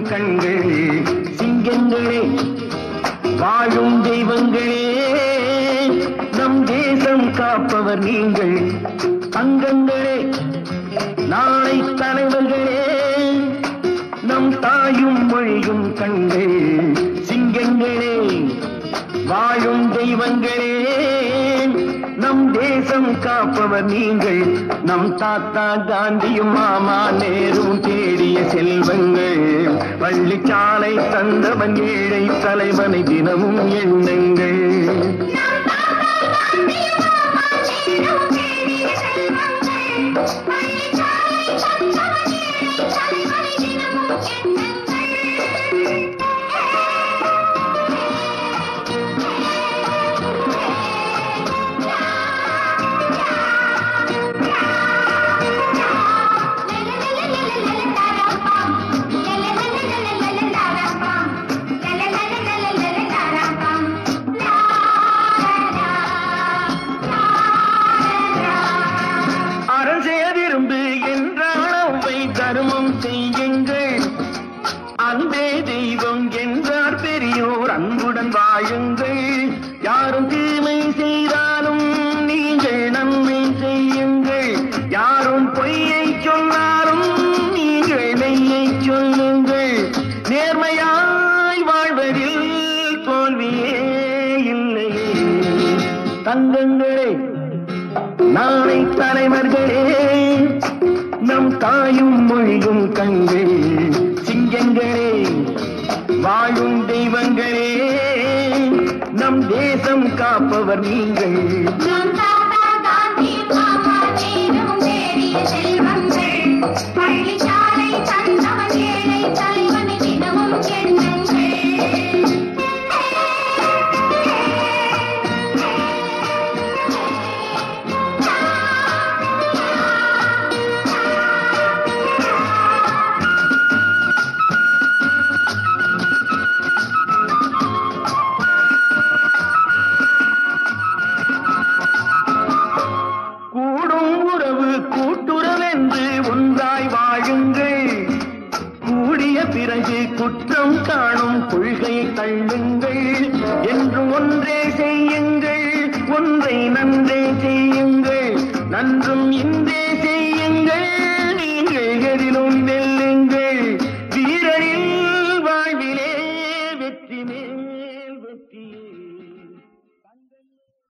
கண்கள் சிங்கங்களே வாழும் தெய்வங்களே நம் தேசம் காப்பவர் நீங்கள் தங்கங்களே நாளை தலைவர்களே நம் தாயும் மொழியும் கண்கள் சிங்கங்களே வாழும் தெய்வங்களே நம் தேசம் காப்பவர் நீங்கள் நம் தாத்தா காந்தியும் மாமா நேரும் தேடிய செல்வங்கள் பள்ளிச்சாலை தந்தவன் ஏழை தலைவனை தினமும் எண்ணுங்கள் அரசே விரும்பு என்றால் அவை தர்மம் செய்யுங்கள் அன்பே தெய்வம் என்றார் பெரியோர் அன்புடன் வாழுங்கள் யாரும் தீமை செய்தாலும் நீங்கள் நன்மை செய்யுங்கள் யாரும் பொய்யை சொன்னாலும் நீங்கள் மெய்யை சொல்லுங்கள் நேர்மையாய் வாழ்வதில் தோல்வியே இல்லையே தங்கங்களே நாளை தலைவர்களே நம் தாயும் மொழியும் கண்கள் சிங்கங்களே வாழும் தெய்வங்களே நம் தேசம் காப்பவர் நீங்கள் பள்ளிச்சாலை தந்தவன் ஏழை தலைவனை தினமும் கூடும் உறவு கூட்டுறவென்று ஒன்றாய் வாழுங்கள் கூடிய பிறகு குற்றம் காணும் கொள்கையை தள்ளுங்கள் என்று ஒன்றே செய்யுங்கள் ஒன்றை நன்றே செய்யுங்கள் நன்றும் இன்றே செய்யுங்கள் நீங்கள் எதிலும் வெல்லுங்கள் வீரரில் வாழ்விலே வெற்றி மேல் வெற்றி